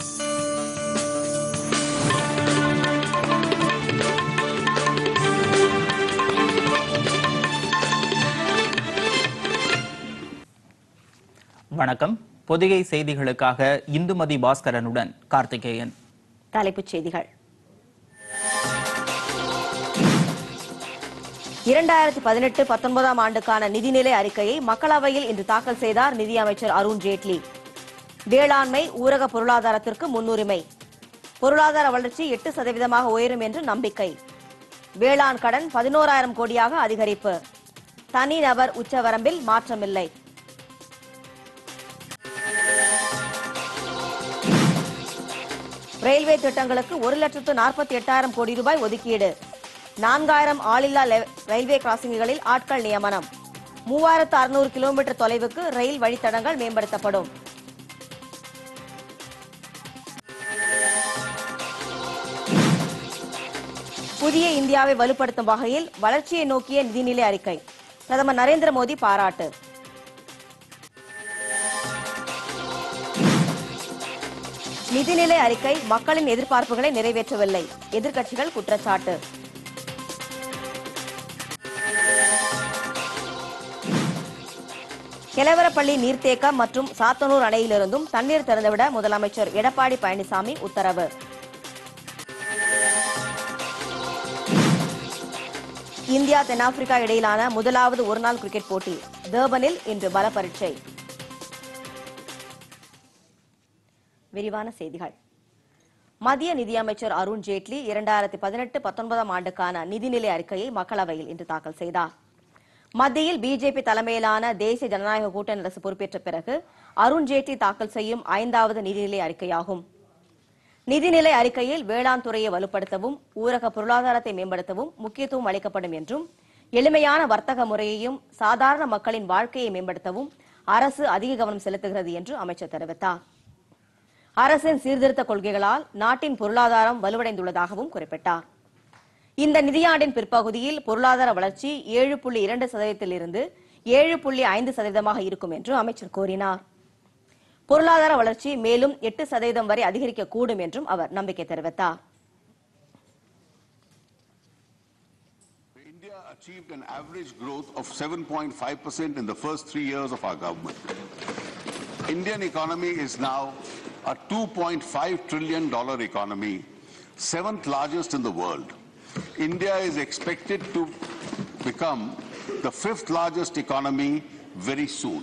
வணக்கம் பொதிகை செய்திகளுக்காக இந்துமதி பாஸ்கரனுடன் கார்த்திகேயன் தலைப்புச் செய்திகள் இரண்டாயிரத்தி பதினெட்டு பத்தொன்பதாம் ஆண்டுக்கான நிதிநிலை அறிக்கையை மக்களவையில் இன்று தாக்கல் செய்தார் நிதியமைச்சர் அருண் ஜேட்லி வேளாண்மை ஊரக பொருளாதாரத்திற்கு முன்னுரிமை பொருளாதார வளர்ச்சி எட்டு சதவீதமாக உயரும் என்று நம்பிக்கை வேளாண் கடன் பதினோராயிரம் கோடியாக அதிகரிப்பு தனிநபர் உச்சவரம்பில் மாற்றமில்லை ரயில்வே திட்டங்களுக்கு ஒரு லட்சத்து நாற்பத்தி எட்டாயிரம் கோடி ரூபாய் ஒதுக்கீடு நான்காயிரம் ஆளில்லா லெ- ரயில்வே கிராசிங்குகளில் ஆட்கள் நியமனம் மூவாயிரத்து அறுநூறு கிலோமீட்டர் தொலைவுக்கு ரயில் வழித்தடங்கள் மேம்படுத்தப்படும் புதிய இந்தியாவை வலுப்படுத்தும் வகையில் வளர்ச்சியை நோக்கிய நிதிநிலை அறிக்கை பிரதமர் நரேந்திர மோடி பாராட்டு நிதிநிலை அறிக்கை மக்களின் எதிர்பார்ப்புகளை நிறைவேற்றவில்லை எதிர்க்கட்சிகள் குற்றச்சாட்டு கிழவரப்பள்ளி நீர்த்தேக்கம் மற்றும் சாத்தனூர் அணையிலிருந்தும் தண்ணீர் திறந்துவிட முதலமைச்சர் எடப்பாடி பழனிசாமி உத்தரவு இந்தியா தென்னாப்பிரிக்கா இடையிலான முதலாவது ஒருநாள் கிரிக்கெட் போட்டி டர்பனில் இன்று பல பரீட்சை விரிவான செய்திகள் மத்திய நிதியமைச்சர் அருண் ஜேட்லி இரண்டாயிரத்தி பதினெட்டு பத்தொன்பதாம் ஆண்டுக்கான நிதிநிலை அறிக்கையை மக்களவையில் இன்று தாக்கல் செய்தார் மத்தியில் பிஜேபி தலைமையிலான தேசிய ஜனநாயக கூட்டணி அரசு பொறுப்பேற்ற பிறகு அருண் ஜேட்லி தாக்கல் செய்யும் ஐந்தாவது நிதிநிலை அறிக்கையாகும் நிதிநிலை அறிக்கையில் வேளாண் துறையை வலுப்படுத்தவும் ஊரக பொருளாதாரத்தை மேம்படுத்தவும் முக்கியத்துவம் அளிக்கப்படும் என்றும் எளிமையான வர்த்தக முறையையும் சாதாரண மக்களின் வாழ்க்கையை மேம்படுத்தவும் அரசு அதிக கவனம் செலுத்துகிறது என்று அமைச்சர் தெரிவித்தார் அரசின் சீர்திருத்த கொள்கைகளால் நாட்டின் பொருளாதாரம் வலுவடைந்துள்ளதாகவும் குறிப்பிட்டார் இந்த நிதியாண்டின் பிற்பகுதியில் பொருளாதார வளர்ச்சி ஏழு புள்ளி இரண்டு சதவீதத்திலிருந்து ஏழு புள்ளி ஐந்து சதவீதமாக இருக்கும் என்று அமைச்சர் கூறினார் பொருளாதார வளர்ச்சி மேலும் எட்டு சதவீதம் வரை அதிகரிக்கக்கூடும் என்றும் அவர் நம்பிக்கை தெரிவித்தார் India achieved an average growth of 7.5% in the first three years of our government. Indian economy is now a 2.5 trillion dollar economy, seventh largest in the world. India is expected to become the fifth largest economy very soon.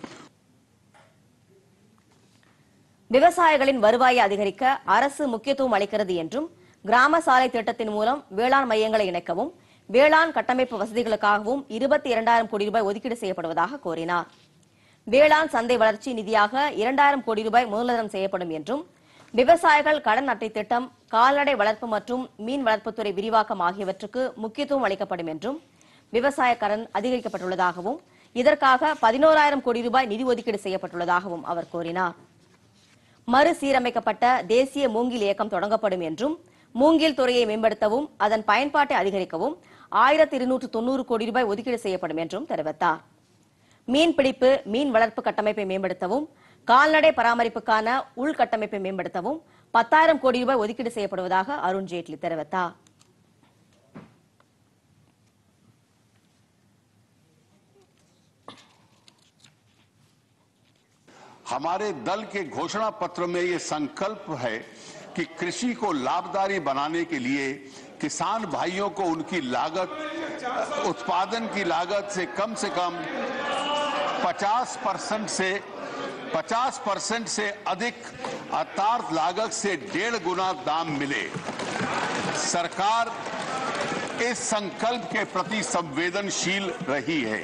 விவசாயிகளின் வருவாயை அதிகரிக்க அரசு முக்கியத்துவம் அளிக்கிறது என்றும் கிராம சாலை திட்டத்தின் மூலம் வேளாண் மையங்களை இணைக்கவும் வேளாண் கட்டமைப்பு வசதிகளுக்காகவும் இருபத்தி இரண்டாயிரம் கோடி ரூபாய் ஒதுக்கீடு செய்யப்படுவதாக கூறினார் வேளாண் சந்தை வளர்ச்சி நிதியாக இரண்டாயிரம் கோடி ரூபாய் மூலதனம் செய்யப்படும் என்றும் விவசாயிகள் கடன் அட்டை திட்டம் கால்நடை வளர்ப்பு மற்றும் மீன் வளர்ப்புத்துறை விரிவாக்கம் ஆகியவற்றுக்கு முக்கியத்துவம் அளிக்கப்படும் என்றும் விவசாய கடன் அதிகரிக்கப்பட்டுள்ளதாகவும் இதற்காக பதினோராயிரம் கோடி ரூபாய் நிதி ஒதுக்கீடு செய்யப்பட்டுள்ளதாகவும் அவர் கூறினார் மறுசீரமைக்கப்பட்ட தேசிய மூங்கில் இயக்கம் தொடங்கப்படும் என்றும் மூங்கில் துறையை மேம்படுத்தவும் அதன் பயன்பாட்டை அதிகரிக்கவும் ஆயிரத்தி இருநூற்று தொண்ணூறு கோடி ரூபாய் ஒதுக்கீடு செய்யப்படும் என்றும் தெரிவித்தார் மீன்பிடிப்பு மீன் வளர்ப்பு கட்டமைப்பை மேம்படுத்தவும் கால்நடை பராமரிப்புக்கான உள்கட்டமைப்பை மேம்படுத்தவும் பத்தாயிரம் கோடி ரூபாய் ஒதுக்கீடு செய்யப்படுவதாக அருண் ஜேட்லி தெரிவித்தார் हमारे दल के घोषणा पत्र में ये संकल्प है कि कृषि को लाभदारी बनाने के लिए किसान भाइयों को उनकी लागत उत्पादन की लागत से कम से कम 50 परसेंट से 50 परसेंट से अधिक अर्थात लागत से डेढ़ गुना दाम मिले सरकार इस संकल्प के प्रति संवेदनशील रही है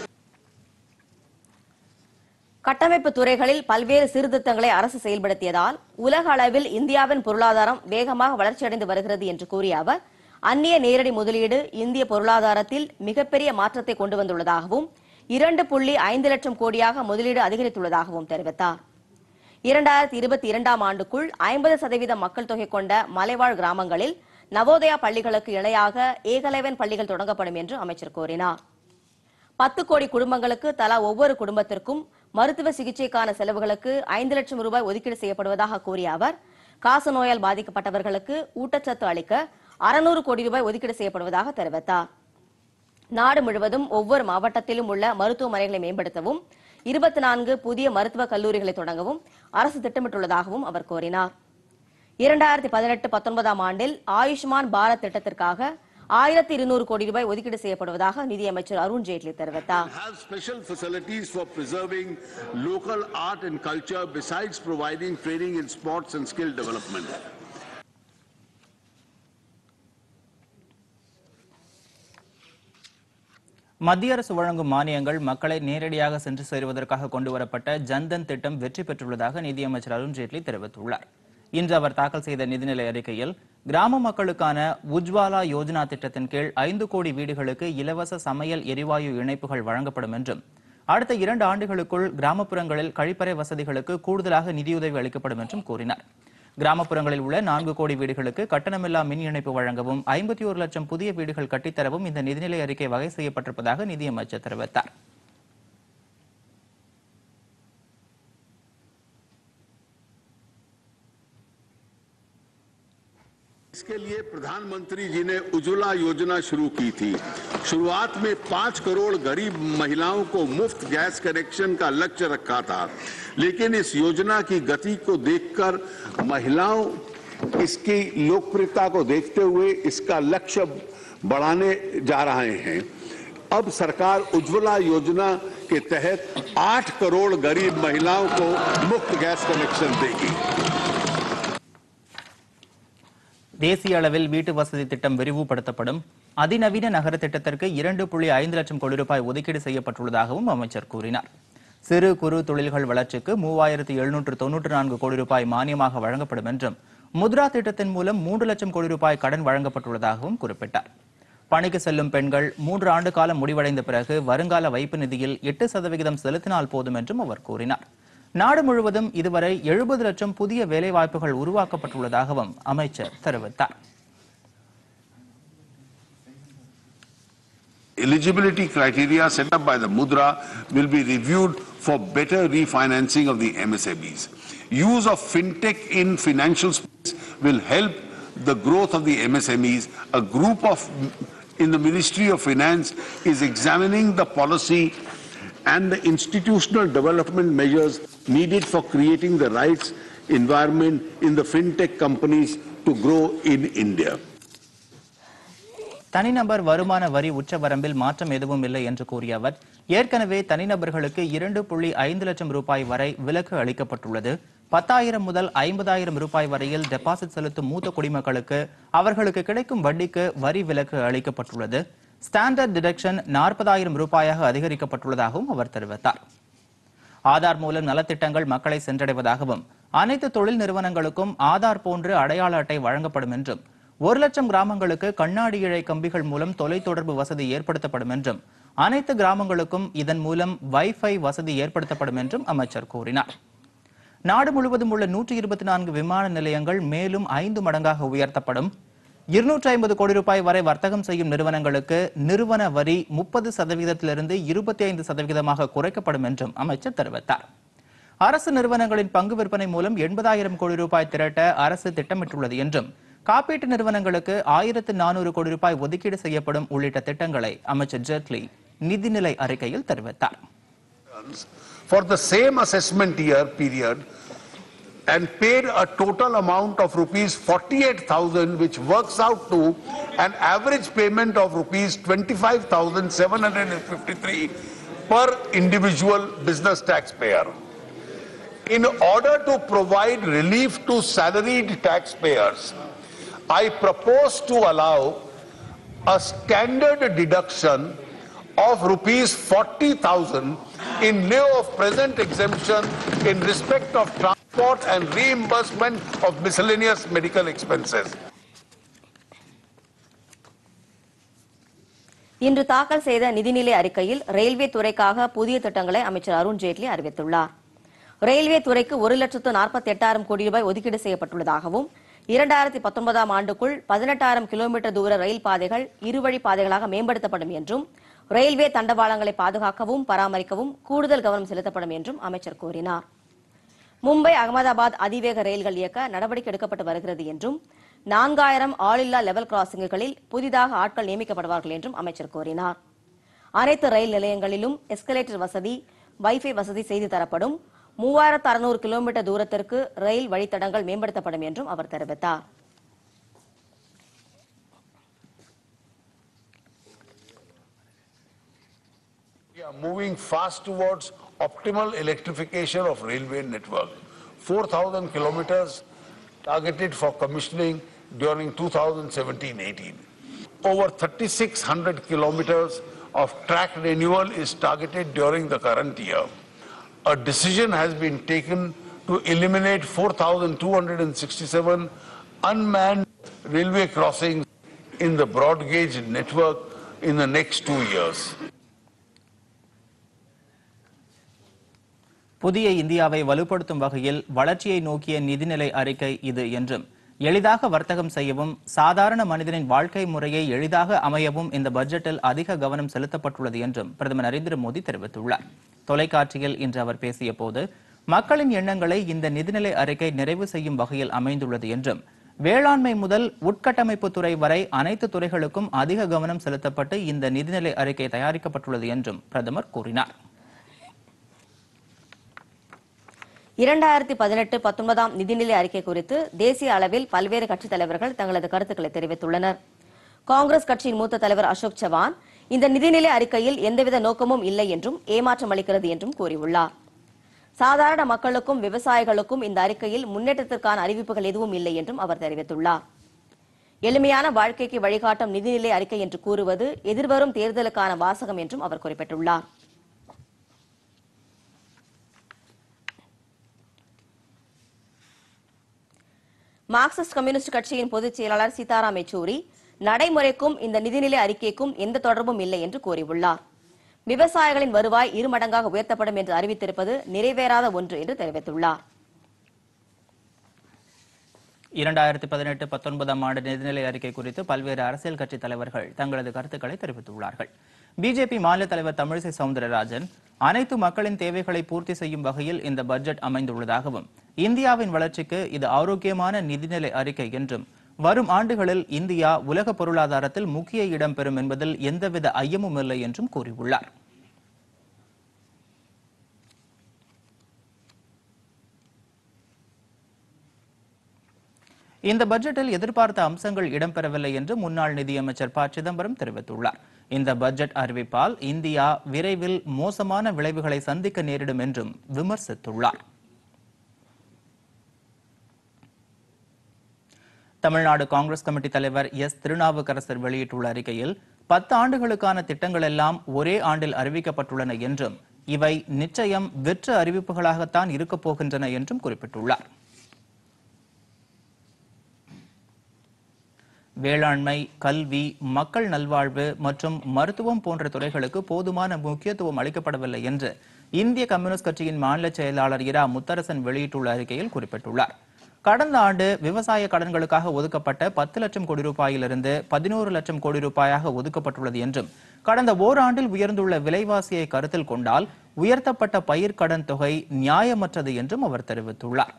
கட்டமைப்பு துறைகளில் பல்வேறு சீர்திருத்தங்களை அரசு செயல்படுத்தியதால் உலக அளவில் இந்தியாவின் பொருளாதாரம் வேகமாக வளர்ச்சியடைந்து வருகிறது என்று கூறிய அவர் அந்நிய நேரடி முதலீடு இந்திய பொருளாதாரத்தில் மிகப்பெரிய மாற்றத்தை கொண்டு வந்துள்ளதாகவும் இரண்டு புள்ளி ஐந்து லட்சம் கோடியாக முதலீடு அதிகரித்துள்ளதாகவும் தெரிவித்தார் இரண்டாயிரத்தி இருபத்தி இரண்டாம் ஆண்டுக்குள் ஐம்பது சதவீத மக்கள் தொகை கொண்ட மலைவாழ் கிராமங்களில் நவோதயா பள்ளிகளுக்கு இணையாக ஏகலைவன் பள்ளிகள் தொடங்கப்படும் என்று அமைச்சர் கூறினார் பத்து கோடி குடும்பங்களுக்கு தலா ஒவ்வொரு குடும்பத்திற்கும் மருத்துவ சிகிச்சைக்கான செலவுகளுக்கு ஐந்து லட்சம் ரூபாய் ஒதுக்கீடு செய்யப்படுவதாக கூறிய அவர் காச நோயால் பாதிக்கப்பட்டவர்களுக்கு ஊட்டச்சத்து அளிக்க அறுநூறு கோடி ரூபாய் ஒதுக்கீடு செய்யப்படுவதாக தெரிவித்தார் நாடு முழுவதும் ஒவ்வொரு மாவட்டத்திலும் உள்ள மருத்துவமனைகளை மேம்படுத்தவும் இருபத்தி நான்கு புதிய மருத்துவக் கல்லூரிகளை தொடங்கவும் அரசு திட்டமிட்டுள்ளதாகவும் அவர் கூறினார் இரண்டாயிரத்தி பதினெட்டு பத்தொன்பதாம் ஆண்டில் ஆயுஷ்மான் பாரத் திட்டத்திற்காக ஆயிரத்தி இருநூறு கோடி ரூபாய் ஒதுக்கீடு செய்யப்படுவதாக நிதியமைச்சர் அருண் ஜேட்லி தெரிவித்தார் have special facilities for preserving local art and culture besides providing training in sports and skill development. மத்திய அரசு வழங்கும் மானியங்கள் மக்களை நேரடியாக சென்று சேருவதற்காக கொண்டுவரப்பட்ட ஜன்தன் திட்டம் வெற்றி பெற்றுள்ளதாக நிதியமைச்சர் அருண் ஜேட்லி தெரிவித்துள்ளார் இன்று அவர் தாக்கல் செய்த நிதிநிலை அறிக்கையில் கிராம மக்களுக்கான உஜ்வாலா யோஜனா திட்டத்தின் கீழ் ஐந்து கோடி வீடுகளுக்கு இலவச சமையல் எரிவாயு இணைப்புகள் வழங்கப்படும் என்றும் அடுத்த இரண்டு ஆண்டுகளுக்குள் கிராமப்புறங்களில் கழிப்பறை வசதிகளுக்கு கூடுதலாக நிதியுதவி அளிக்கப்படும் என்றும் கூறினார் கிராமப்புறங்களில் உள்ள நான்கு கோடி வீடுகளுக்கு கட்டணமில்லா மின் இணைப்பு வழங்கவும் ஐம்பத்தி ஒரு லட்சம் புதிய வீடுகள் கட்டித்தரவும் இந்த நிதிநிலை அறிக்கை வகை செய்யப்பட்டிருப்பதாக நிதியமைச்சர் தெரிவித்தார் इसके लिए प्रधानमंत्री जी ने उज्ज्वला योजना शुरू की थी शुरुआत में पांच करोड़ गरीब महिलाओं को मुफ्त गैस कनेक्शन का लक्ष्य रखा था लेकिन इस योजना की गति को देखकर महिलाओं इसकी लोकप्रियता को देखते हुए इसका लक्ष्य बढ़ाने जा रहे हैं अब सरकार उज्ज्वला योजना के तहत आठ करोड़ गरीब महिलाओं को मुफ्त गैस कनेक्शन देगी தேசிய அளவில் வீட்டு வசதி திட்டம் விரிவுபடுத்தப்படும் அதிநவீன நகர திட்டத்திற்கு இரண்டு புள்ளி ஐந்து லட்சம் கோடி ரூபாய் ஒதுக்கீடு செய்யப்பட்டுள்ளதாகவும் அமைச்சர் கூறினார் சிறு குறு தொழில்கள் வளர்ச்சிக்கு மூவாயிரத்து எழுநூற்று தொன்னூற்று நான்கு கோடி ரூபாய் மானியமாக வழங்கப்படும் என்றும் முத்ரா திட்டத்தின் மூலம் மூன்று லட்சம் கோடி ரூபாய் கடன் வழங்கப்பட்டுள்ளதாகவும் குறிப்பிட்டார் பணிக்கு செல்லும் பெண்கள் மூன்று ஆண்டு காலம் முடிவடைந்த பிறகு வருங்கால வைப்பு நிதியில் எட்டு சதவிகிதம் செலுத்தினால் போதும் என்றும் அவர் கூறினார் நாடு முழுவதும் இதுவரை எழுபது லட்சம் புதிய வேலைவாய்ப்புகள் உருவாக்கப்பட்டுள்ளதாகவும் அமைச்சர் தெரிவித்தார் eligibility criteria set up by the Mudra will be reviewed for better refinancing of the MSMEs. Use of fintech in financial space will help the growth of the MSMEs. A group of in the Ministry of Finance is examining the policy and the institutional development measures needed for creating the rights environment in the fintech companies to grow in India. தனிநபர் வருமான வரி உச்சவரம்பில் மாற்றம் எதுவும் இல்லை என்று கூறிய அவர் ஏற்கனவே தனிநபர்களுக்கு இரண்டு புள்ளி ஐந்து லட்சம் ரூபாய் வரை விலக்கு அளிக்கப்பட்டுள்ளது பத்தாயிரம் முதல் ஐம்பதாயிரம் ரூபாய் வரையில் டெபாசிட் செலுத்தும் மூத்த குடிமக்களுக்கு அவர்களுக்கு கிடைக்கும் வட்டிக்கு வரி விலக்கு அளிக்கப்பட்டுள்ளது ஸ்டாண்டர்ட் டிடக்ஷன் நாற்பதாயிரம் ரூபாயாக அதிகரிக்கப்பட்டுள்ளதாகவும் அவர் தெரிவித்தார் ஆதார் மூலம் நலத்திட்டங்கள் மக்களை சென்றடைவதாகவும் அனைத்து தொழில் நிறுவனங்களுக்கும் ஆதார் போன்று அடையாள அட்டை வழங்கப்படும் என்றும் ஒரு லட்சம் கிராமங்களுக்கு கண்ணாடி இழை கம்பிகள் மூலம் தொலைத்தொடர்பு வசதி ஏற்படுத்தப்படும் என்றும் அனைத்து கிராமங்களுக்கும் இதன் மூலம் வைஃபை வசதி ஏற்படுத்தப்படும் என்றும் அமைச்சர் கூறினார் நாடு முழுவதும் உள்ள நூற்றி இருபத்தி நான்கு விமான நிலையங்கள் மேலும் ஐந்து மடங்காக உயர்த்தப்படும் இருநூற்றி ஐம்பது கோடி ரூபாய் வரை வர்த்தகம் செய்யும் நிறுவனங்களுக்கு நிறுவன வரி முப்பது சதவீதத்திலிருந்து இருபத்தி ஐந்து சதவீதமாக குறைக்கப்படும் என்றும் அமைச்சர் தெரிவித்தார் அரசு நிறுவனங்களின் பங்கு விற்பனை மூலம் எண்பதாயிரம் கோடி ரூபாய் திரட்ட அரசு திட்டமிட்டுள்ளது என்றும் காப்பீட்டு நிறுவனங்களுக்கு ஆயிரத்து நானூறு கோடி ரூபாய் ஒதுக்கீடு செய்யப்படும் உள்ளிட்ட திட்டங்களை அமைச்சர் ஜேட்லி நிதிநிலை அறிக்கையில் தெரிவித்தார் for the same assessment year period and paid a total amount of rupees 48,000 which works out to an average payment of rupees 25,753 per individual business taxpayer. In order to provide relief to salaried taxpayers, I propose to allow a standard deduction of rupees 40,000 in lieu of present exemption in respect of transport and reimbursement of miscellaneous medical expenses. இன்று தாக்கல் செய்த நிதிநிலை அறிக்கையில் railway துறைக்காக புதிய திட்டங்களை அமைச்சர் அருண் ஜேட்லி அறிவித்துள்ளார் railway துறைக்கு ஒரு லட்சத்து நாற்பத்தி எட்டாயிரம் கோடி ரூபாய் ஒதுக்கீடு செய்யப்பட்டுள்ளதாகவும் இரண்டாயிரத்தி பத்தொன்பதாம் ஆண்டுக்குள் பதினெட்டாயிரம் கிலோமீட்டர் தூர ரயில் பாதைகள் இருவழி பாதைகளாக மேம்படுத்தப்படும் என்றும் ரயில்வே தண்டவாளங்களை பாதுகாக்கவும் பராமரிக்கவும் கூடுதல் கவனம் செலுத்தப்படும் என்றும் அமைச்சர் கூறினார் மும்பை அகமதாபாத் அதிவேக ரயில்கள் இயக்க நடவடிக்கை எடுக்கப்பட்டு வருகிறது என்றும் நான்காயிரம் ஆளில்லா லெவல் கிராசிங்குகளில் புதிதாக ஆட்கள் நியமிக்கப்படுவார்கள் என்றும் அமைச்சர் கூறினார் அனைத்து ரயில் நிலையங்களிலும் எஸ்கலேட்டர் வசதி வைஃபை வசதி செய்து தரப்படும் மூவாயிரத்து அறுநூறு கிலோமீட்டர் தூரத்திற்கு ரயில் வழித்தடங்கள் மேம்படுத்தப்படும் என்றும் அவர் தெரிவித்தார் We are moving fast towards optimal electrification of railway network. 4,000 kilometers targeted for commissioning during 2017-18. Over 3,600 kilometers of track renewal is targeted during the current year. A decision has been taken to eliminate 4,267 unmanned railway crossings in the broad gauge network in the next two years. புதிய இந்தியாவை வலுப்படுத்தும் வகையில் வளர்ச்சியை நோக்கிய நிதிநிலை அறிக்கை இது என்றும் எளிதாக வர்த்தகம் செய்யவும் சாதாரண மனிதனின் வாழ்க்கை முறையை எளிதாக அமையவும் இந்த பட்ஜெட்டில் அதிக கவனம் செலுத்தப்பட்டுள்ளது என்றும் பிரதமர் நரேந்திர மோடி தெரிவித்துள்ளார் தொலைக்காட்சியில் இன்று அவர் பேசிய போது மக்களின் எண்ணங்களை இந்த நிதிநிலை அறிக்கை நிறைவு செய்யும் வகையில் அமைந்துள்ளது என்றும் வேளாண்மை முதல் உட்கட்டமைப்பு துறை வரை அனைத்து துறைகளுக்கும் அதிக கவனம் செலுத்தப்பட்டு இந்த நிதிநிலை அறிக்கை தயாரிக்கப்பட்டுள்ளது என்றும் பிரதமர் கூறினார் இரண்டாயிரத்தி பதினெட்டு பத்தொன்பதாம் நிதிநிலை அறிக்கை குறித்து தேசிய அளவில் பல்வேறு கட்சித் தலைவர்கள் தங்களது கருத்துக்களை தெரிவித்துள்ளனர் காங்கிரஸ் கட்சியின் மூத்த தலைவர் அசோக் சவான் இந்த நிதிநிலை அறிக்கையில் எந்தவித நோக்கமும் இல்லை என்றும் ஏமாற்றம் அளிக்கிறது என்றும் கூறியுள்ளார் சாதாரண மக்களுக்கும் விவசாயிகளுக்கும் இந்த அறிக்கையில் முன்னேற்றத்திற்கான அறிவிப்புகள் எதுவும் இல்லை என்றும் அவர் தெரிவித்துள்ளார் எளிமையான வாழ்க்கைக்கு வழிகாட்டும் நிதிநிலை அறிக்கை என்று கூறுவது எதிர்வரும் தேர்தலுக்கான வாசகம் என்றும் அவர் குறிப்பிட்டுள்ளார் மார்க்சிஸ்ட் கம்யூனிஸ்ட் கட்சியின் பொதுச் செயலாளர் சீதாராம் யெச்சூரி நடைமுறைக்கும் இந்த நிதிநிலை அறிக்கைக்கும் எந்த தொடர்பும் இல்லை என்று கூறியுள்ளார் விவசாயிகளின் வருவாய் இருமடங்காக உயர்த்தப்படும் என்று அறிவித்திருப்பது நிறைவேறாத ஒன்று என்று தெரிவித்துள்ளார் இரண்டாயிரத்தி பதினெட்டு பத்தொன்பதாம் ஆண்டு நிதிநிலை அறிக்கை குறித்து பல்வேறு அரசியல் கட்சி தலைவர்கள் தங்களது கருத்துக்களை தெரிவித்துள்ளார்கள் பிஜேபி மாநில தலைவர் தமிழிசை சவுந்தரராஜன் அனைத்து மக்களின் தேவைகளை பூர்த்தி செய்யும் வகையில் இந்த பட்ஜெட் அமைந்துள்ளதாகவும் இந்தியாவின் வளர்ச்சிக்கு இது ஆரோக்கியமான நிதிநிலை அறிக்கை என்றும் வரும் ஆண்டுகளில் இந்தியா உலக பொருளாதாரத்தில் முக்கிய இடம் பெறும் என்பதில் எந்தவித ஐயமும் இல்லை என்றும் கூறியுள்ளார் இந்த பட்ஜெட்டில் எதிர்பார்த்த அம்சங்கள் இடம்பெறவில்லை என்று முன்னாள் நிதியமைச்சர் ப சிதம்பரம் தெரிவித்துள்ளார் இந்த பட்ஜெட் அறிவிப்பால் இந்தியா விரைவில் மோசமான விளைவுகளை சந்திக்க நேரிடும் என்றும் விமர்சித்துள்ளார் தமிழ்நாடு காங்கிரஸ் கமிட்டி தலைவர் எஸ் திருநாவுக்கரசர் வெளியிட்டுள்ள அறிக்கையில் பத்து ஆண்டுகளுக்கான திட்டங்கள் எல்லாம் ஒரே ஆண்டில் அறிவிக்கப்பட்டுள்ளன என்றும் இவை நிச்சயம் வெற்று அறிவிப்புகளாகத்தான் இருக்கப் போகின்றன என்றும் குறிப்பிட்டுள்ளார் வேளாண்மை கல்வி மக்கள் நல்வாழ்வு மற்றும் மருத்துவம் போன்ற துறைகளுக்கு போதுமான முக்கியத்துவம் அளிக்கப்படவில்லை என்று இந்திய கம்யூனிஸ்ட் கட்சியின் மாநில செயலாளர் இரா முத்தரசன் வெளியிட்டுள்ள அறிக்கையில் குறிப்பிட்டுள்ளார் கடந்த ஆண்டு விவசாய கடன்களுக்காக ஒதுக்கப்பட்ட பத்து லட்சம் கோடி ரூபாயிலிருந்து பதினோரு லட்சம் கோடி ரூபாயாக ஒதுக்கப்பட்டுள்ளது என்றும் கடந்த ஓராண்டில் உயர்ந்துள்ள விலைவாசியை கருத்தில் கொண்டால் உயர்த்தப்பட்ட பயிர்க்கடன் தொகை நியாயமற்றது என்றும் அவர் தெரிவித்துள்ளார்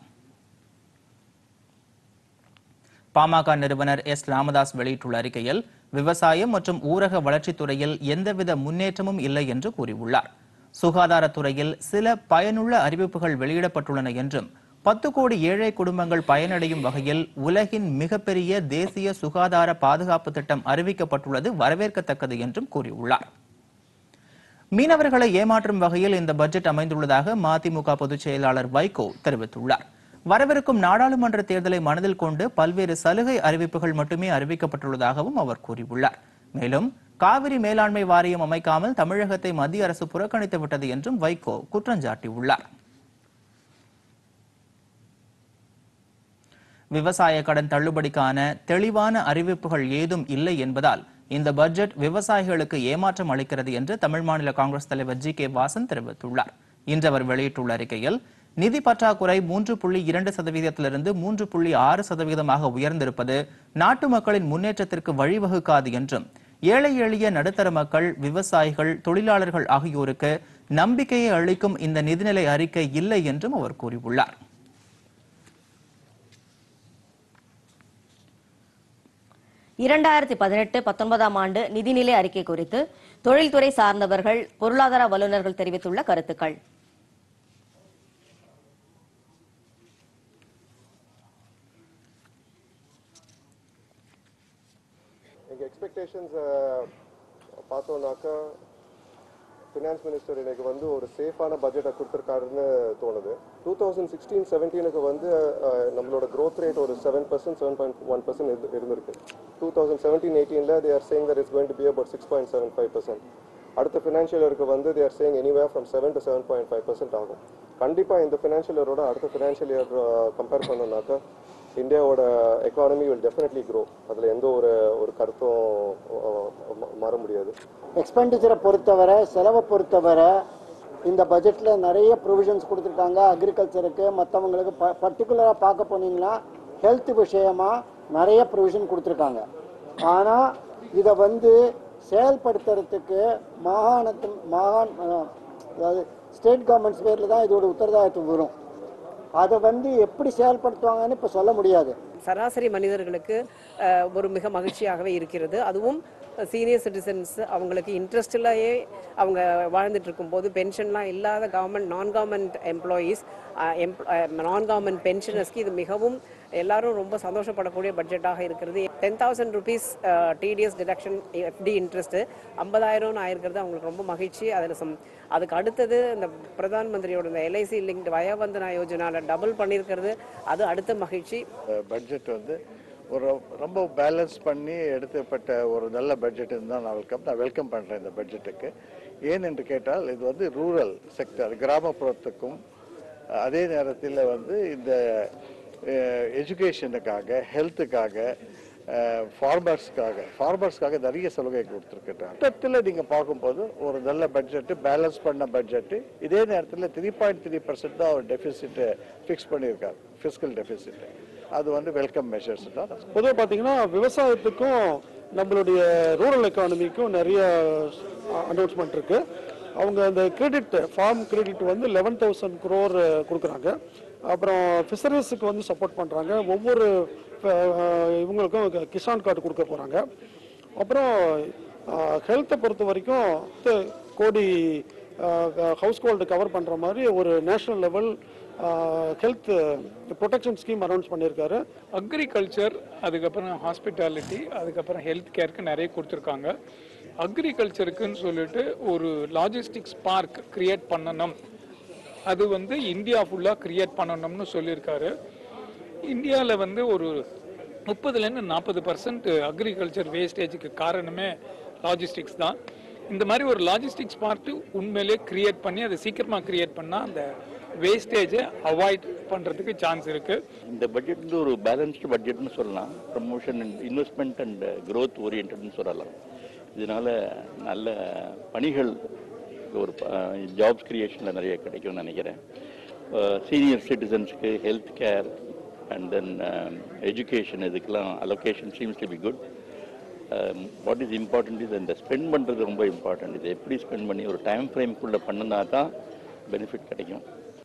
பாமக நிறுவனர் எஸ் ராமதாஸ் வெளியிட்டுள்ள அறிக்கையில் விவசாயம் மற்றும் ஊரக வளர்ச்சித் துறையில் எந்தவித முன்னேற்றமும் இல்லை என்று கூறியுள்ளார் சுகாதாரத்துறையில் சில பயனுள்ள அறிவிப்புகள் வெளியிடப்பட்டுள்ளன என்றும் பத்து கோடி ஏழை குடும்பங்கள் பயனடையும் வகையில் உலகின் மிகப்பெரிய தேசிய சுகாதார பாதுகாப்பு திட்டம் அறிவிக்கப்பட்டுள்ளது வரவேற்கத்தக்கது என்றும் கூறியுள்ளார் மீனவர்களை ஏமாற்றும் வகையில் இந்த பட்ஜெட் அமைந்துள்ளதாக மதிமுக பொதுச் செயலாளர் வைகோ தெரிவித்துள்ளார் வரவிருக்கும் நாடாளுமன்ற தேர்தலை மனதில் கொண்டு பல்வேறு சலுகை அறிவிப்புகள் மட்டுமே அறிவிக்கப்பட்டுள்ளதாகவும் அவர் கூறியுள்ளார் மேலும் காவிரி மேலாண்மை வாரியம் அமைக்காமல் தமிழகத்தை மத்திய அரசு புறக்கணித்து விட்டது என்றும் வைகோ குற்றஞ்சாட்டியுள்ளார் விவசாய கடன் தள்ளுபடிக்கான தெளிவான அறிவிப்புகள் ஏதும் இல்லை என்பதால் இந்த பட்ஜெட் விவசாயிகளுக்கு ஏமாற்றம் அளிக்கிறது என்று தமிழ் மாநில காங்கிரஸ் தலைவர் ஜி கே வாசன் தெரிவித்துள்ளார் இன்று அவர் வெளியிட்டுள்ள அறிக்கையில் நிதி பற்றாக்குறை மூன்று புள்ளி இரண்டு சதவீதத்திலிருந்து மூன்று புள்ளி ஆறு சதவீதமாக உயர்ந்திருப்பது நாட்டு மக்களின் முன்னேற்றத்திற்கு வழிவகுக்காது என்றும் ஏழை எளிய நடுத்தர மக்கள் விவசாயிகள் தொழிலாளர்கள் ஆகியோருக்கு நம்பிக்கையை அளிக்கும் இந்த நிதிநிலை அறிக்கை இல்லை என்றும் அவர் கூறியுள்ளார் இரண்டாயிரத்தி பதினெட்டு பத்தொன்பதாம் ஆண்டு நிதிநிலை அறிக்கை குறித்து தொழில்துறை சார்ந்தவர்கள் பொருளாதார வல்லுநர்கள் தெரிவித்துள்ள கருத்துக்கள் எங்கள் எக்ஸ்பெக்டேஷன்ஸ் பார்த்தோம்னாக்கா ஃபினான்ஸ் மினிஸ்டர் எனக்கு வந்து ஒரு சேஃபான பட்ஜெட்டை கொடுத்துருக்காருன்னு தோணுது டூ தௌசண்ட் சிக்ஸ்டீன் செவன்டீனுக்கு வந்து அஹ், நம்மளோட growth ரேட் ஒரு seven percent seven point one percent இருந்திருக்கு டூ தௌசண்ட் செவன்டீன் எயிட்டீனில் they are saying that is going to be about six point seven five percent அடுத்த ஃபினான்ஷியல் இயருக்கு வந்து they are saying anyway from seven to seven point five percent ஆகும் கண்டிப்பாக இந்த financial இயரோட அடுத்த financial year compare பண்ணோம்னாக்கா இந்தியாவோட economy will definitely grow அதில் எந்த ஒரு ஒரு கருத்தும் அஹ், ம- மாற முடியாது எக்ஸ்பெண்டிச்சரை பொறுத்தவரை செலவை பொறுத்தவரை இந்த பட்ஜெட்டில் நிறைய ப்ரொவிஷன்ஸ் கொடுத்துருக்காங்க அக்ரிகல்ச்சருக்கு மற்றவங்களுக்கு ப பர்டிகுலராக பார்க்க போனீங்கன்னா ஹெல்த் விஷயமா நிறைய ப்ரொவிஷன் கொடுத்துருக்காங்க ஆனால் இதை வந்து செயல்படுத்துறதுக்கு மாகாணத்து மாகாண் அஹ், அதாவது ஸ்டேட் கவர்மெண்ட்ஸ் பேரில் தான் இதோட உத்தரவாதத்து வரும் அதை வந்து எப்படி செயல்படுத்துவாங்கன்னு இப்போ சொல்ல முடியாது சராசரி மனிதர்களுக்கு அஹ், ஒரு மிக மகிழ்ச்சியாகவே இருக்கிறது அதுவும் சீனியர் சிட்டிசன்ஸ் அவங்களுக்கு இன்ட்ரெஸ்ட்லயே அவங்க வாழ்ந்துட்டு இருக்கும்போது பென்ஷன்லாம் இல்லாத கவர்மெண்ட் நான் கவர்மெண்ட் எம்ப்ளாயீஸ் நான் கவர்மெண்ட் பென்ஷனர்ஸ்க்கு இது மிகவும் எல்லாரும் ரொம்ப சந்தோஷப்படக்கூடிய பட்ஜெட்டாக இருக்கிறது ten thousand rupees TDS deduction FD interest ஐம்பதாயிரம்னு ஆயிருக்கிறது அவங்களுக்கு ரொம்ப மகிழ்ச்சி அதில் சம் அதுக்கு அடுத்தது இந்த பிரதான் மந்திரியோட இந்த எல்ஐசி லிங்க்டு வயோவந்தனா யோஜனாவில் டபுள் பண்ணியிருக்கிறது அது அடுத்த மகிழ்ச்சி பட்ஜெட் வந்து ஒரு ரொம்ப பேலன்ஸ் பண்ணி எடுக்கப்பட்ட ஒரு நல்ல பட்ஜெட் தான் நான் வெல்கம் நான் வெல்கம் பண்ணுறேன் இந்த பட்ஜெட்டுக்கு ஏன் என்று கேட்டால் இது வந்து ரூரல் செக்டர் கிராமப்புறத்துக்கும் அதே நேரத்தில் வந்து இந்த எஜுகேஷனுக்காக ஹெல்த்துக்காக ஃபார்மர்ஸ்க்காக ஃபார்மர்ஸ்க்காக நிறைய சலுகை கொடுத்துருக்குறாங்க மொத்தத்தில் நீங்கள் பார்க்கும்போது ஒரு நல்ல பட்ஜெட்டு பேலன்ஸ் பண்ண பட்ஜெட்டு இதே நேரத்தில் த்ரீ பாயிண்ட் த்ரீ பர்சன்ட் தான் அவர் டெபிசிட்டு ஃபிக்ஸ் பண்ணியிருக்காரு ஃபிஸ்கல் டெபிசிட்டு அது வந்து வெல்கம் மெஷர்ஸ் தான் பொதுவாக பார்த்தீங்கன்னா விவசாயத்துக்கும் நம்மளுடைய ரூரல் எக்கானமிக்கும் நிறைய அனௌன்ஸ்மெண்ட் இருக்கு அவங்க அந்த கிரெடிட் ஃபார்ம் கிரெடிட் வந்து லெவன் தௌசண்ட் குரோர் கொடுக்குறாங்க அப்புறம் ஃபிஷரிஸுக்கு வந்து சப்போர்ட் பண்ணுறாங்க ஒவ்வொரு அஹ், இவங்களுக்கும் கிசான் கார்டு கொடுக்க போகிறாங்க அப்புறம் ஹெல்த்தை பொறுத்த வரைக்கும் பத்து கோடி ஹவுஸ் ஹோல்டு கவர் பண்ணுற மாதிரி ஒரு national level health protection scheme announce பண்ணியிருக்காரு அக்ரிகல்ச்சர் அதுக்கப்புறம் ஹாஸ்பிட்டாலிட்டி அதுக்கப்புறம் ஹெல்த் கேருக்கு நிறைய கொடுத்துருக்காங்க அக்ரிகல்ச்சருக்குன்னு சொல்லிட்டு ஒரு லாஜிஸ்டிக்ஸ் பார்க் கிரியேட் பண்ணணும் அது வந்து இந்தியா ஃபுல்லாக கிரியேட் பண்ணணும்னு சொல்லியிருக்காரு இந்தியாவில் வந்து ஒரு முப்பதுலேருந்து நாற்பது பர்சன்ட் அக்ரிகல்ச்சர் வேஸ்டேஜுக்கு காரணமே லாஜிஸ்டிக்ஸ் தான் இந்த மாதிரி ஒரு லாஜிஸ்டிக்ஸ் பார்ட்டு உண்மையிலே கிரியேட் பண்ணி அதை சீக்கிரமாக கிரியேட் பண்ணால் அந்த வேஸ்டேஜை அவாய்ட் பண்ணுறதுக்கு சான்ஸ் இருக்குது இந்த பட்ஜெட் வந்து ஒரு பேலன்ஸ்டு பட்ஜெட்னு சொல்லலாம் promotion and investment and growth ஓரியன்ட்னு சொல்லலாம் இதனால நல்ல பணிகள் ஒரு ஜாப்ஸ் கிரியேஷனில் நிறைய கிடைக்கும்னு நினைக்கிறேன் சீனியர் சிட்டிசன்ஸ்க்கு health care and then education இதுக்கெல்லாம் allocation seems to be good what is important இது இந்த ஸ்பெண்ட் பண்ணுறது ரொம்ப இம்பார்ட்டன்ட் இது எப்படி ஸ்பெண்ட் பண்ணி ஒரு டைம் ஃப்ரேம்குள்ளே பண்ணினா தான் பெனிஃபிட் கிடைக்கும்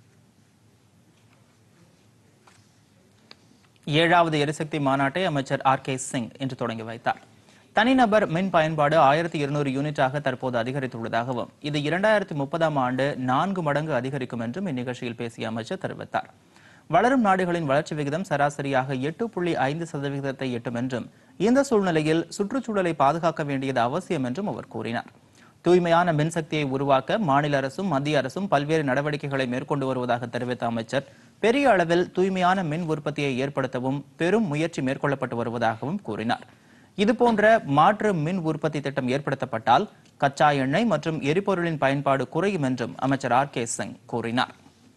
ஏழாவது எரிசக்தி மாநாட்டை அமைச்சர் ஆர் கே சிங் இன்று தொடங்கி வைத்தார் தனிநபர் மின் பயன்பாடு ஆயிரத்தி இருநூறு யூனிட்டாக தற்போது அதிகரித்துள்ளதாகவும் இது இரண்டாயிரத்தி முப்பதாம் ஆண்டு நான்கு மடங்கு அதிகரிக்கும் என்றும் இந்நிகழ்ச்சியில் பேசிய அமைச்சர் தெரிவித்தார் வளரும் நாடுகளின் வளர்ச்சி விகிதம் சராசரியாக எட்டு புள்ளி ஐந்து சதவிகிதத்தை எட்டும் என்றும் இந்த சூழ்நிலையில் சுற்றுச்சூழலை பாதுகாக்க வேண்டியது அவசியம் என்றும் அவர் கூறினார் தூய்மையான மின்சக்தியை உருவாக்க மாநில அரசும் மத்திய அரசும் பல்வேறு நடவடிக்கைகளை மேற்கொண்டு வருவதாக தெரிவித்த அமைச்சர் பெரிய அளவில் தூய்மையான மின் உற்பத்தியை ஏற்படுத்தவும் பெரும் முயற்சி மேற்கொள்ளப்பட்டு வருவதாகவும் கூறினார் இதுபோன்ற மாற்று மின் உற்பத்தி திட்டம் ஏற்படுத்தப்பட்டால் கச்சா எண்ணெய் மற்றும் எரிபொருளின் பயன்பாடு குறையும் என்றும் அமைச்சர் ஆர் கே சிங் கூறினார்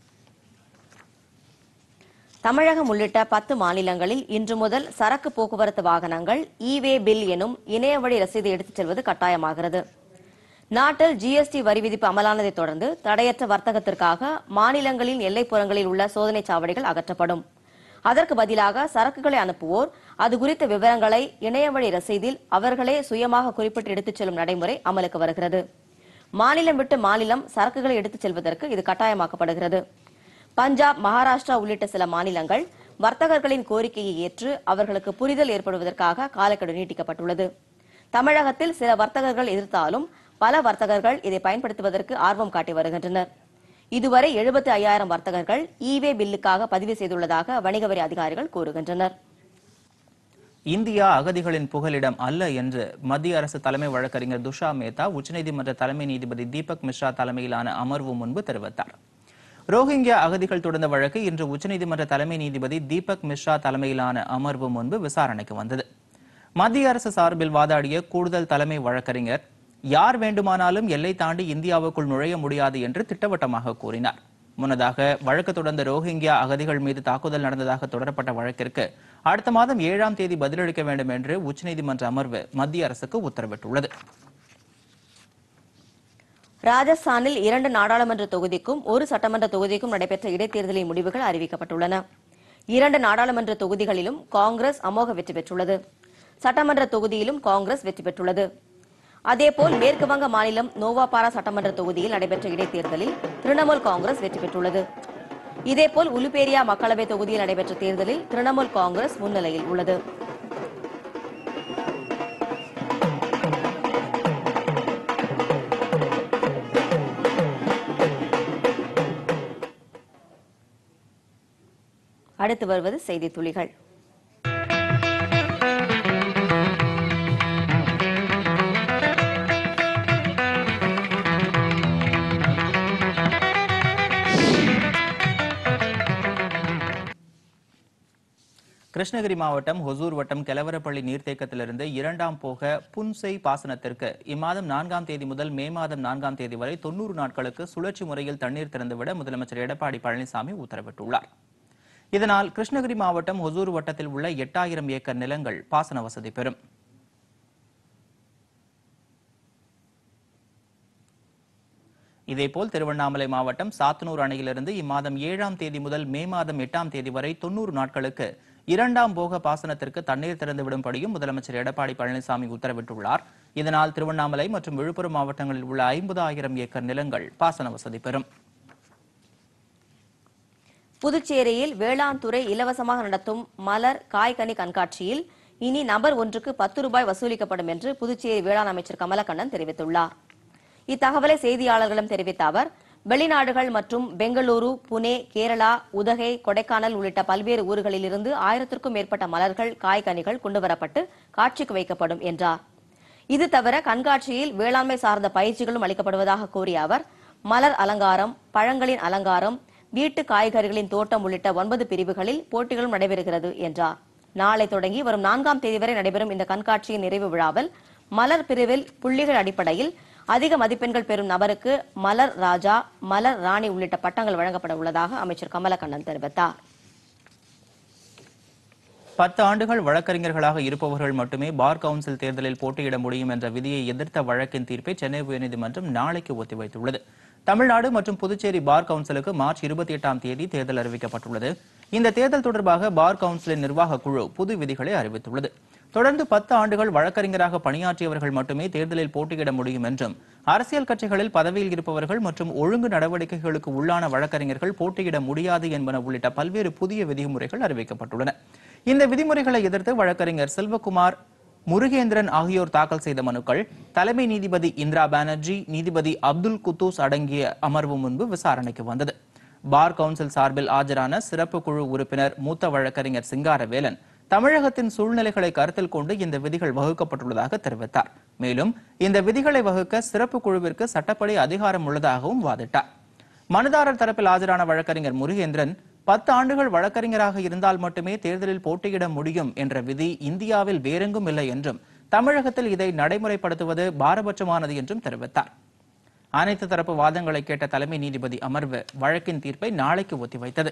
தமிழகம் உள்ளிட்ட பத்து மாநிலங்களில் இன்று முதல் சரக்கு போக்குவரத்து வாகனங்கள் இவே பில் எனும் இணையவழி ரசீது எடுத்துச் செல்வது கட்டாயமாகிறது நாட்டில் ஜிஎஸ்டி வரி விதிப்பு அமலானதைத் தொடர்ந்து தடையற்ற வர்த்தகத்திற்காக மாநிலங்களின் எல்லைப்புறங்களில் உள்ள சோதனைச் சாவடிகள் அகற்றப்படும் அதற்கு பதிலாக சரக்குகளை அனுப்புவோர் அது குறித்த விவரங்களை இணையவழி ரசீதில் அவர்களே சுயமாக குறிப்பிட்டு எடுத்துச் செல்லும் நடைமுறை அமலுக்கு வருகிறது மாநிலம் விட்டு மாநிலம் சரக்குகளை எடுத்துச் செல்வதற்கு இது கட்டாயமாக்கப்படுகிறது பஞ்சாப் மகாராஷ்டிரா உள்ளிட்ட சில மாநிலங்கள் வர்த்தகர்களின் கோரிக்கையை ஏற்று அவர்களுக்கு புரிதல் ஏற்படுவதற்காக காலக்கெடு நீட்டிக்கப்பட்டுள்ளது தமிழகத்தில் சில வர்த்தகர்கள் எதிர்த்தாலும் பல வர்த்தகர்கள் இதை பயன்படுத்துவதற்கு ஆர்வம் காட்டி வருகின்றனர் இதுவரை எழுபத்தி ஐயாயிரம் வர்த்தகர்கள் ஈவே பில்லுக்காக பதிவு செய்துள்ளதாக வணிக வரி அதிகாரிகள் கூறுகின்றனர் இந்தியா அகதிகளின் புகலிடம் அல்ல என்று மத்திய அரசு தலைமை வழக்கறிஞர் துஷா மேத்தா உச்சநீதிமன்ற தலைமை நீதிபதி தீபக் மிஸ்ரா தலைமையிலான அமர்வு முன்பு தெரிவித்தார் ரோஹிங்கியா அகதிகள் தொடர்ந்த வழக்கு இன்று உச்சநீதிமன்ற தலைமை நீதிபதி தீபக் மிஸ்ரா தலைமையிலான அமர்வு முன்பு விசாரணைக்கு வந்தது மத்திய அரசு சார்பில் வாதாடிய கூடுதல் தலைமை வழக்கறிஞர் யார் வேண்டுமானாலும் எல்லை தாண்டி இந்தியாவுக்குள் நுழைய முடியாது என்று திட்டவட்டமாக கூறினார் முன்னதாக வழக்கு தொடர்ந்த ரோஹிங்கியா அகதிகள் மீது தாக்குதல் நடந்ததாக தொடரப்பட்ட வழக்கிற்கு அடுத்த மாதம் ஏழாம் தேதி பதிலளிக்க வேண்டும் என்று உச்சநீதிமன்ற அமர்வு மத்திய அரசுக்கு உத்தரவிட்டுள்ளது ராஜஸ்தானில் இரண்டு நாடாளுமன்ற தொகுதிக்கும் ஒரு சட்டமன்ற தொகுதிக்கும் நடைபெற்ற இடைத்தேர்தலின் முடிவுகள் அறிவிக்கப்பட்டுள்ளன இரண்டு நாடாளுமன்ற தொகுதிகளிலும் காங்கிரஸ் அமோக வெற்றி பெற்றுள்ளது சட்டமன்ற தொகுதியிலும் காங்கிரஸ் வெற்றி பெற்றுள்ளது அதேபோல் மேற்கு வங்க மாநிலம் நோவாபாரா சட்டமன்ற தொகுதியில் நடைபெற்ற இடைத்தேர்தலில் திரிணாமுல் காங்கிரஸ் வெற்றி பெற்றுள்ளது இதேபோல் உலுபேரியா மக்களவை தொகுதியில் நடைபெற்ற தேர்தலில் திரிணாமுல் காங்கிரஸ் முன்னிலையில் உள்ளது அடுத்து வருவது செய்தி துளிகள் கிருஷ்ணகிரி மாவட்டம் ஹொசூர் வட்டம் கெலவரப்பள்ளி நீர்த்தேக்கத்திலிருந்து இரண்டாம் போக புன்செய் பாசனத்திற்கு இம்மாதம் நான்காம் தேதி முதல் மே மாதம் நான்காம் தேதி வரை தொன்னூறு நாட்களுக்கு சுழற்சி முறையில் தண்ணீர் திறந்துவிட முதலமைச்சர் எடப்பாடி பழனிசாமி உத்தரவிட்டுள்ளார் இதனால் கிருஷ்ணகிரி மாவட்டம் ஹொசூர் வட்டத்தில் உள்ள எட்டாயிரம் ஏக்கர் நிலங்கள் பாசன வசதி பெறும் இதேபோல் திருவண்ணாமலை மாவட்டம் சாத்தனூர் அணையிலிருந்து இம்மாதம் ஏழாம் தேதி முதல் மே மாதம் எட்டாம் தேதி வரை தொன்னூறு நாட்களுக்கு இரண்டாம் போக பாசனத்திற்கு தண்ணீர் திறந்துவிடும்படியும் முதலமைச்சர் எடப்பாடி பழனிசாமி உத்தரவிட்டுள்ளார் இதனால் திருவண்ணாமலை மற்றும் விழுப்புரம் மாவட்டங்களில் உள்ள ஐம்பதாயிரம் ஏக்கர் நிலங்கள் பாசன வசதி பெறும் புதுச்சேரியில் வேளாண் துறை இலவசமாக நடத்தும் மலர் காய்கனி கண்காட்சியில் இனி நபர் ஒன்றுக்கு பத்து ரூபாய் வசூலிக்கப்படும் என்று புதுச்சேரி வேளாண் அமைச்சர் கமலக்கண்ணன் தெரிவித்துள்ளார் இத்தகவலை செய்தியாளர்களிடம் தெரிவித்த அவர் வெளிநாடுகள் மற்றும் பெங்களூரு புனே கேரளா உதகை கொடைக்கானல் உள்ளிட்ட பல்வேறு ஊர்களிலிருந்து ஆயிரத்திற்கும் மேற்பட்ட மலர்கள் காய்கனிகள் கொண்டுவரப்பட்டு காட்சிக்கு வைக்கப்படும் என்றார் இது தவிர கண்காட்சியில் வேளாண்மை சார்ந்த பயிற்சிகளும் அளிக்கப்படுவதாக கூறிய அவர் மலர் அலங்காரம் பழங்களின் அலங்காரம் வீட்டு காய்கறிகளின் தோட்டம் உள்ளிட்ட ஒன்பது பிரிவுகளில் போட்டிகளும் நடைபெறுகிறது என்றார் நாளை தொடங்கி வரும் நான்காம் தேதி வரை நடைபெறும் இந்த கண்காட்சியின் நிறைவு விழாவில் மலர் பிரிவில் புள்ளிகள் அடிப்படையில் அதிக மதிப்பெண்கள் பெறும் நபருக்கு மலர் ராஜா மலர் ராணி உள்ளிட்ட பட்டங்கள் வழங்கப்பட உள்ளதாக அமைச்சர் கமலக்கண்ணன் தெரிவித்தார் பத்து ஆண்டுகள் வழக்கறிஞர்களாக இருப்பவர்கள் மட்டுமே பார் கவுன்சில் தேர்தலில் போட்டியிட முடியும் என்ற விதியை எதிர்த்த வழக்கின் தீர்ப்பை சென்னை உயர்நீதிமன்றம் நாளைக்கு ஒத்திவைத்துள்ளது தமிழ்நாடு மற்றும் புதுச்சேரி பார் கவுன்சிலுக்கு மார்ச் இருபத்தி எட்டாம் தேதி தேர்தல் அறிவிக்கப்பட்டுள்ளது இந்த தேர்தல் தொடர்பாக பார் கவுன்சிலின் நிர்வாக குழு புது விதிகளை அறிவித்துள்ளது தொடர்ந்து பத்து ஆண்டுகள் வழக்கறிஞராக பணியாற்றியவர்கள் மட்டுமே தேர்தலில் போட்டியிட முடியும் என்றும் அரசியல் கட்சிகளில் பதவியில் இருப்பவர்கள் மற்றும் ஒழுங்கு நடவடிக்கைகளுக்கு உள்ளான வழக்கறிஞர்கள் போட்டியிட முடியாது என்பன உள்ளிட்ட பல்வேறு புதிய விதிமுறைகள் அறிவிக்கப்பட்டுள்ளன இந்த விதிமுறைகளை எதிர்த்து வழக்கறிஞர் செல்வகுமார் முருகேந்திரன் ஆகியோர் தாக்கல் செய்த மனுக்கள் தலைமை நீதிபதி இந்திரா பானர்ஜி நீதிபதி அப்துல் குத்தூஸ் அடங்கிய அமர்வு முன்பு விசாரணைக்கு வந்தது பார் கவுன்சில் சார்பில் ஆஜரான சிறப்பு குழு உறுப்பினர் மூத்த வழக்கறிஞர் சிங்காரவேலன் தமிழகத்தின் சூழ்நிலைகளை கருத்தில் கொண்டு இந்த விதிகள் வகுக்கப்பட்டுள்ளதாக தெரிவித்தார் மேலும் இந்த விதிகளை வகுக்க சிறப்பு குழுவிற்கு சட்டப்படி அதிகாரம் உள்ளதாகவும் வாதிட்டார் மனுதாரர் தரப்பில் ஆஜரான வழக்கறிஞர் முருகேந்திரன் பத்து ஆண்டுகள் வழக்கறிஞராக இருந்தால் மட்டுமே தேர்தலில் போட்டியிட முடியும் என்ற விதி இந்தியாவில் வேறெங்கும் இல்லை என்றும் தமிழகத்தில் இதை நடைமுறைப்படுத்துவது பாரபட்சமானது என்றும் தெரிவித்தார் அனைத்து தரப்பு வாதங்களை கேட்ட தலைமை நீதிபதி அமர்வு வழக்கின் தீர்ப்பை நாளைக்கு ஒத்திவைத்தது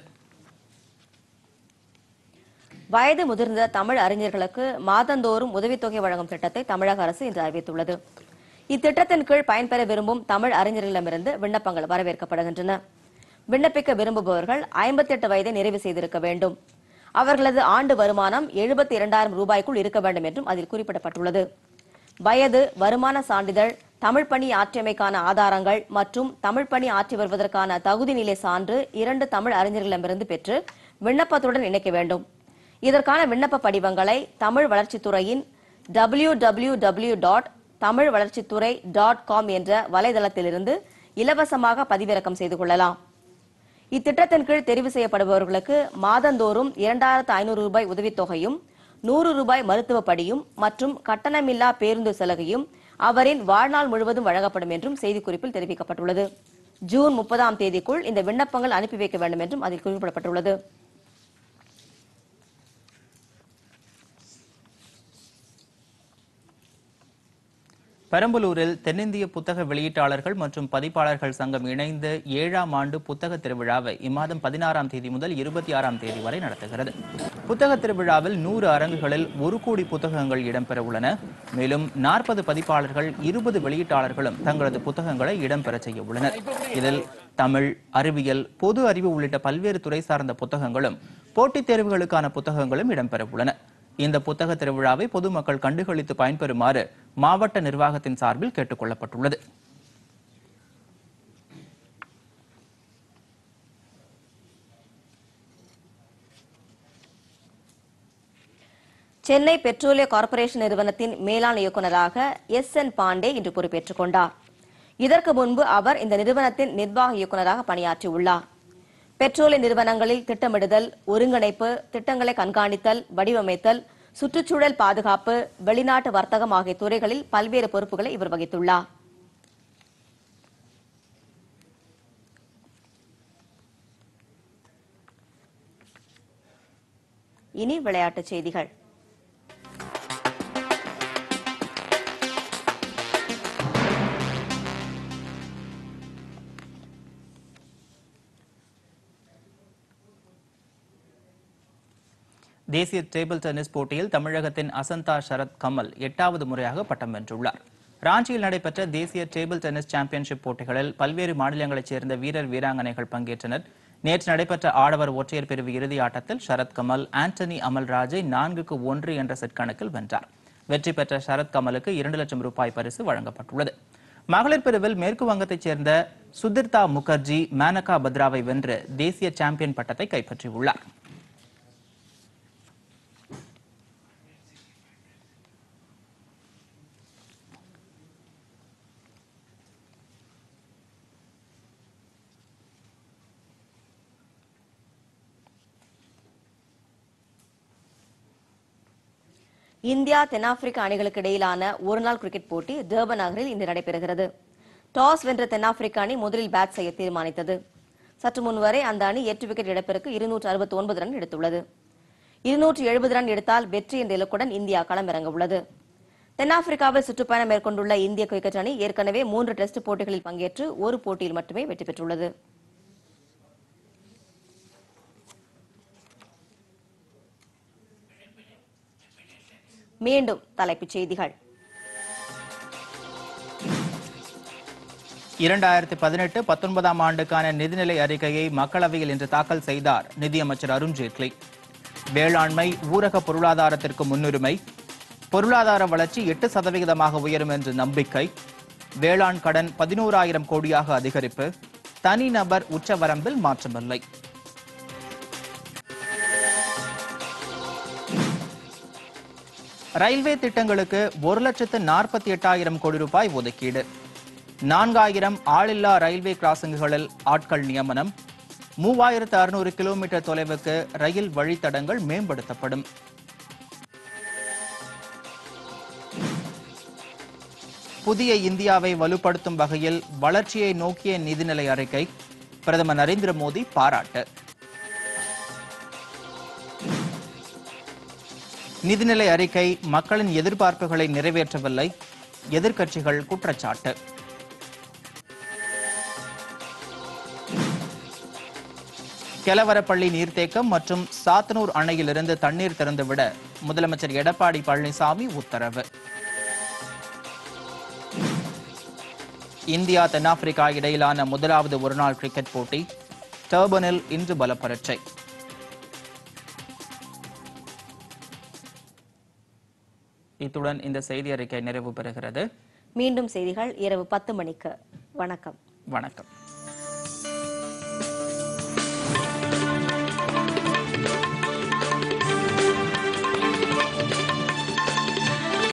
வயது முதிர்ந்த தமிழ் அறிஞர்களுக்கு மாதந்தோறும் உதவித்தொகை வழங்கும் திட்டத்தை தமிழக அரசு இன்று அறிவித்துள்ளது இத்திட்டத்தின் கீழ் பயன்பெற விரும்பும் தமிழ் அறிஞர்களிடமிருந்து விண்ணப்பங்கள் வரவேற்கப்படுகின்றன விண்ணப்பிக்க விரும்புபவர்கள் ஐம்பத்தி எட்டு வயதை நிறைவு செய்திருக்க வேண்டும் அவர்களது ஆண்டு வருமானம் எழுபத்தி இரண்டாயிரம் ரூபாய்க்குள் இருக்க வேண்டும் என்றும் அதில் குறிப்பிடப்பட்டுள்ளது வயது வருமான சான்றிதழ் தமிழ் பணி ஆற்றியமைக்கான ஆதாரங்கள் மற்றும் தமிழ் பணி ஆற்றி வருவதற்கான தகுதி நிலை சான்று இரண்டு தமிழ் அறிஞர்களிடமிருந்து பெற்று விண்ணப்பத்துடன் இணைக்க வேண்டும் இதற்கான விண்ணப்ப படிவங்களை தமிழ் வளர்ச்சித்துறையின் W W W dot Tamil வளர்ச்சித்துறை டாட் காம் என்ற வலைதளத்திலிருந்து இலவசமாக பதிவிறக்கம் செய்து கொள்ளலாம் இத்திட்டத்தின் கீழ் தெரிவு செய்யப்படுபவர்களுக்கு மாதந்தோறும் இரண்டாயிரத்து ஐநூறு ரூபாய் உதவித்தொகையும் நூறு ரூபாய் மருத்துவ படியும் மற்றும் கட்டணமில்லா பேருந்து சலுகையும் அவரின் வாழ்நாள் முழுவதும் வழங்கப்படும் என்றும் செய்திக்குறிப்பில் தெரிவிக்கப்பட்டுள்ளது ஜூன் முப்பதாம் தேதிக்குள் இந்த விண்ணப்பங்கள் அனுப்பி வைக்க வேண்டும் என்றும் அதில் குறிப்பிடப்பட்டுள்ளது பெரம்பலூரில் தென்னிந்திய புத்தக வெளியீட்டாளர்கள் மற்றும் பதிப்பாளர்கள் சங்கம் இணைந்து ஏழாம் ஆண்டு புத்தக திருவிழாவை இம்மாதம் பதினாறாம் தேதி முதல் இருபத்தி ஆறாம் தேதி வரை நடத்துகிறது புத்தக திருவிழாவில் நூறு அரங்குகளில் ஒரு கோடி புத்தகங்கள் இடம்பெற உள்ளன மேலும் நாற்பது பதிப்பாளர்கள் இருபது வெளியீட்டாளர்களும் தங்களது புத்தகங்களை இடம்பெற செய்ய உள்ளனர் இதில் தமிழ் அறிவியல் பொது அறிவு உள்ளிட்ட பல்வேறு துறை சார்ந்த புத்தகங்களும் போட்டித் தேர்வுகளுக்கான புத்தகங்களும் இடம்பெற உள்ளன இந்த புத்தக திருவிழாவை பொதுமக்கள் கண்டுகளித்து பயன்பெறுமாறு மாவட்ட நிர்வாகத்தின் சார்பில் கேட்டுக் கொள்ளப்பட்டுள்ளது சென்னை பெட்ரோலிய கார்ப்பரேஷன் நிறுவனத்தின் மேலாண் இயக்குநராக எஸ் என் பாண்டே இன்று பொறுப்பேற்றுக் கொண்டார் இதற்கு முன்பு அவர் இந்த நிறுவனத்தின் நிர்வாக இயக்குநராக பணியாற்றியுள்ளார் பெட்ரோலிய நிறுவனங்களில் திட்டமிடுதல் ஒருங்கிணைப்பு திட்டங்களை கண்காணித்தல் வடிவமைத்தல் சுற்றுச்சூழல் பாதுகாப்பு வெளிநாட்டு வர்த்தகம் ஆகிய துறைகளில் பல்வேறு பொறுப்புகளை இவர் வகித்துள்ளார் இனி விளையாட்டுச் செய்திகள் தேசிய டேபிள் டென்னிஸ் போட்டியில் தமிழகத்தின் அசந்தா சரத் கமல் எட்டாவது முறையாக பட்டம் வென்றுள்ளார் ராஞ்சியில் நடைபெற்ற தேசிய டேபிள் டென்னிஸ் சாம்பியன்ஷிப் போட்டிகளில் பல்வேறு மாநிலங்களைச் சேர்ந்த வீரர் வீராங்கனைகள் பங்கேற்றனர் நேற்று நடைபெற்ற ஆடவர் ஒற்றையர் பிரிவு இறுதி ஆட்டத்தில் சரத் கமல் ஆண்டனி அமல்ராஜை நான்குக்கு ஒன்று என்ற செட் கணக்கில் வென்றார் வெற்றி பெற்ற சரத் கமலுக்கு இரண்டு லட்சம் ரூபாய் பரிசு வழங்கப்பட்டுள்ளது மகளிர் பிரிவில் மேற்கு வங்கத்தைச் சேர்ந்த சுதிர்தா முகர்ஜி மேனகா பத்ராவை வென்று தேசிய சாம்பியன் பட்டத்தை கைப்பற்றியுள்ளார் இந்தியா தென்னாப்பிரிக்க அணிகளுக்கு இடையிலான ஒருநாள் கிரிக்கெட் போட்டி டர்பன் நகரில் இன்று நடைபெறுகிறது டாஸ் வென்ற தென்னாப்பிரிக்க அணி முதலில் பேட் செய்ய தீர்மானித்தது சற்று முன் வரை அந்த அணி எட்டு விக்கெட் இழப்பிற்கு இருநூற்று அறுபத்தி ஒன்பது ரன் எடுத்துள்ளது இருநூற்று எழுபது ரன் எடுத்தால் வெற்றி என்ற இலக்குடன் இந்தியா களமிறங்க உள்ளது தென்னாப்பிரிக்காவில் சுற்றுப்பயணம் மேற்கொண்டுள்ள இந்திய கிரிக்கெட் அணி ஏற்கனவே மூன்று டெஸ்ட் போட்டிகளில் பங்கேற்று ஒரு போட்டியில் மட்டுமே வெற்றி பெற்றுள்ளது மீண்டும் தலைப்புச் செய்திகள் இரண்டாயிரத்தி பதினெட்டு பத்தொன்பதாம் ஆண்டுக்கான நிதிநிலை அறிக்கையை மக்களவையில் இன்று தாக்கல் செய்தார் நிதியமைச்சர் அருண் ஜேட்லி வேளாண்மை ஊரக பொருளாதாரத்திற்கு முன்னுரிமை பொருளாதார வளர்ச்சி எட்டு சதவிகிதமாக உயரும் என்று நம்பிக்கை வேளாண் கடன் பதினோராயிரம் கோடியாக அதிகரிப்பு தனிநபர் உச்சவரம்பில் மாற்றமில்லை ரயில்வே திட்டங்களுக்கு ஒரு லட்சத்து நாற்பத்தி எட்டாயிரம் கோடி ரூபாய் ஒதுக்கீடு நான்காயிரம் ஆளில்லா ரயில்வே கிராசிங்குகளில் ஆட்கள் நியமனம் மூவாயிரத்து அறுநூறு கிலோமீட்டர் தொலைவுக்கு ரயில் வழித்தடங்கள் மேம்படுத்தப்படும் புதிய இந்தியாவை வலுப்படுத்தும் வகையில் வளர்ச்சியை நோக்கிய நிதிநிலை அறிக்கை பிரதமர் நரேந்திர மோடி பாராட்டு நிதிநிலை அறிக்கை மக்களின் எதிர்பார்ப்புகளை நிறைவேற்றவில்லை எதிர்க்கட்சிகள் குற்றச்சாட்டு கெலவரப்பள்ளி நீர்த்தேக்கம் மற்றும் சாத்தனூர் அணையிலிருந்து தண்ணீர் திறந்துவிட முதலமைச்சர் எடப்பாடி பழனிசாமி உத்தரவு இந்தியா தென்னாப்பிரிக்கா இடையிலான முதலாவது ஒருநாள் கிரிக்கெட் போட்டி டர்பனில் இன்று பலப்பரட்சை இத்துடன் இந்த செய்தி அறிக்கை நிறைவு பெறுகிறது மீண்டும் செய்திகள் இரவு பத்து மணிக்கு வணக்கம் வணக்கம்